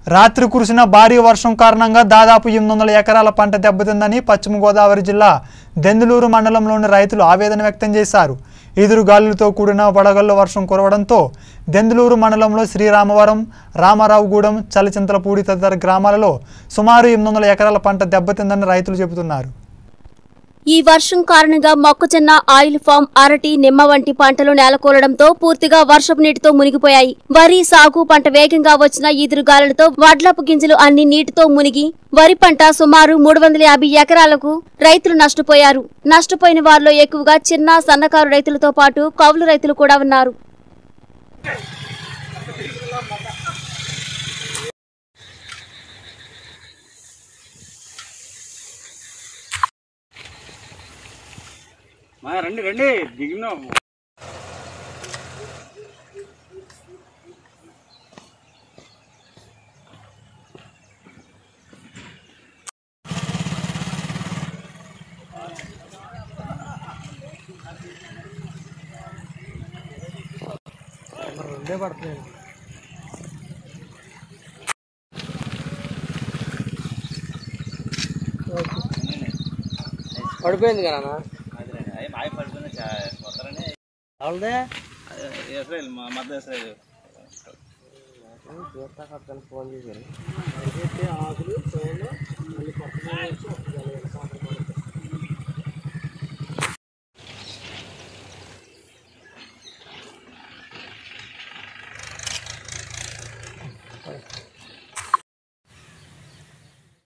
రాత్రి కురిసిన భారీ వర్షం కారణంగా దాదాపు ఎనిమిది వందల ఎకరాల పంట దెబ్బతిందని పశ్చిమ గోదావరి జిల్లా దెందులూరు మండలంలోని రైతులు ఆవేదన వ్యక్తం చేశారు ఎదురుగాలులతో కూడిన వడగళ్ల వర్షం కురవడంతో దెందులూరు మండలంలో శ్రీరామవరం రామారావుగూడెం చలిచింతలపూడి తదితర గ్రామాలలో సుమారు ఎనిమిది వందల ఎకరాల పంట దెబ్బతిందని రైతులు చెబుతున్నారు ఈ వర్షం కారణంగా మొక్కజొన్న ఆయిల్ ఫామ్ అరటి నిమ్మ వంటి పంటలు నేలకూలడంతో పూర్తిగా వర్షపు నీటితో మునిగిపోయాయి వరి సాగు పంట వేగంగా వచ్చిన ఈదురుగాలులతో వడ్లపు గింజలు అన్ని నీటితో మునిగి వరి పంట సుమారు మూడు వందల యాభై ఎకరాలకు రైతులు నష్టపోయారు నష్టపోయిన వారిలో ఎక్కువగా చిన్న సన్నకారు రైతులతో పాటు కౌలు రైతులు కూడా ఉన్నారు మా రండి రండి దిగినాం పడిపోయింది కదా అవుదే ఇస్రాయల్ మా మధ్య ఇస్రాయల్ ఫోన్ చేశారు